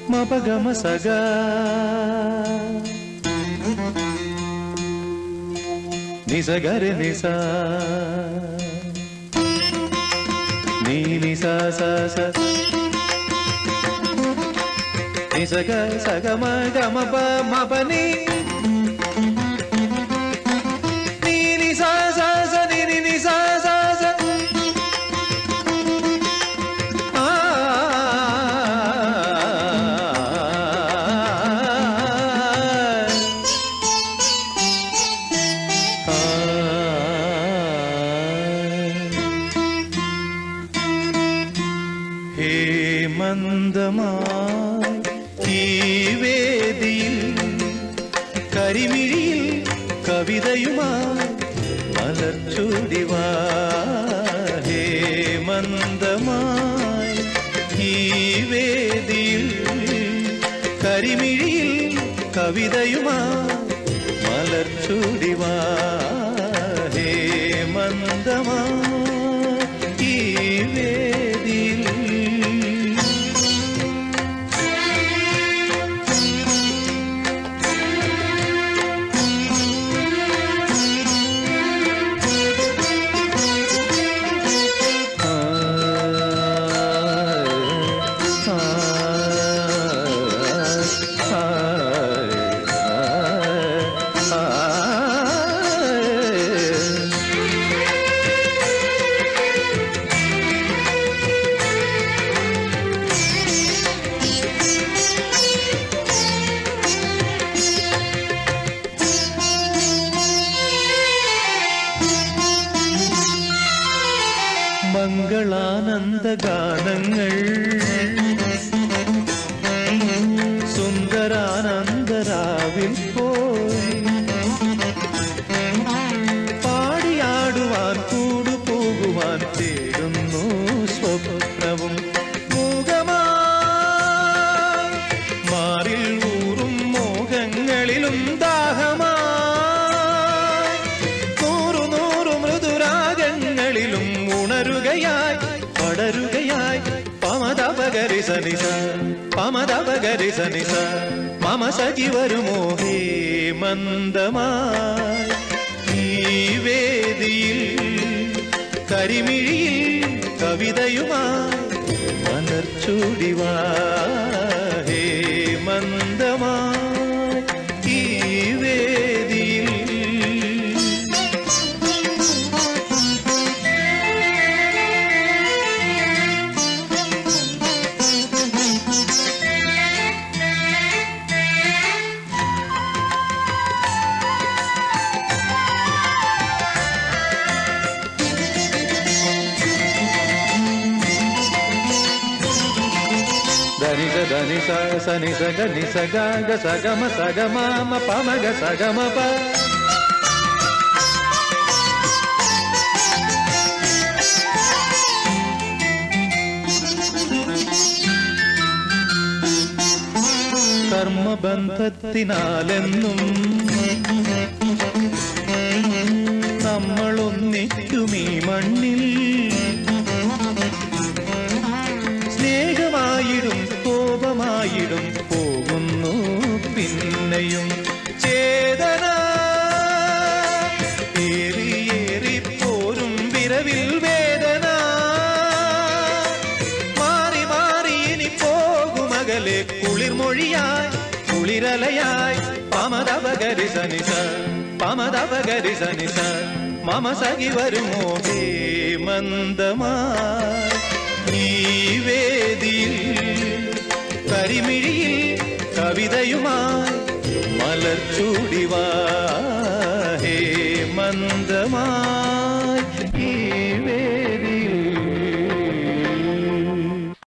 മപഗമ സഗ നിസഗര നിസ നീ നിസ സ സ നിസഗ സഗമ ഗമ പ മപ നീ നീ നി സ സ സ നി നി നി സ സ സ ആ ഹേമന്തമായി ഈ വേദിയിൽ കരിമിഴിയിൽ കവിതയുമായി മലർച്ചൂടിവാ ഹേമന്തമായി ഈ വേദിയിൽ കരിമിഴിയിൽ കവിതയുമായി മലർച്ചൂടിവാ ഹേമന്തമായി ഈ വേദിയിൽ മംഗളാനന്ദ ഗാനങ്ങൾ സുന്ദരാനന്ദരാവിൽ പോയി പാടിയാടുവാൻ കൂടുപോകുവാൻ തേടുന്നു സ്വപ്നവും മൂകമായി മാറിൽ ഊറും മോഹങ്ങളിലും ദാഹമായി നൂറു നൂറു മൃദുരാഗങ്ങളിലും ഉണരുകയായി പടരുകയായി പമതപകരി സനിസ പമതപകരി സനിസ മമ സഖി വരുമോ ഹേ മന്ദമായി ഈ വേദിയിൽ കരിമിഴിയിൽ കവിതയുമായി മലർച്ചൂടിവാ ഹേ മന്ദമായി ഈ വേദിയിൽ ధనిస ధనిస సని సగ ని సగ గ సగమ సగమ మ పమ గ సగమ ప കർമ്മബന്ധത്തിനാലെന്നും നമ്മളൊന്നിക്കും ഈ മണ്ണിൽ സ്നേഹമായിടും കോപമായിടും പോകുന്നു പിന്നെയും ചേതന ഏറിയേറി പോരും വിരവിൽ വേദന മാറി മാറി ഇനി പോകുമകലെ കുളിർമൊഴിയായി കുളിരലയായി പമതപകരി സനിസ പമതപകരി സനിസ മമ സഖി വരുമോ ഹേ മന്ദമായി ഈ വേദിയിൽ കരിമിഴിയിൽ കവിതയുമായി മലർച്ചൂടിവാ ഹേ മന്ദമായി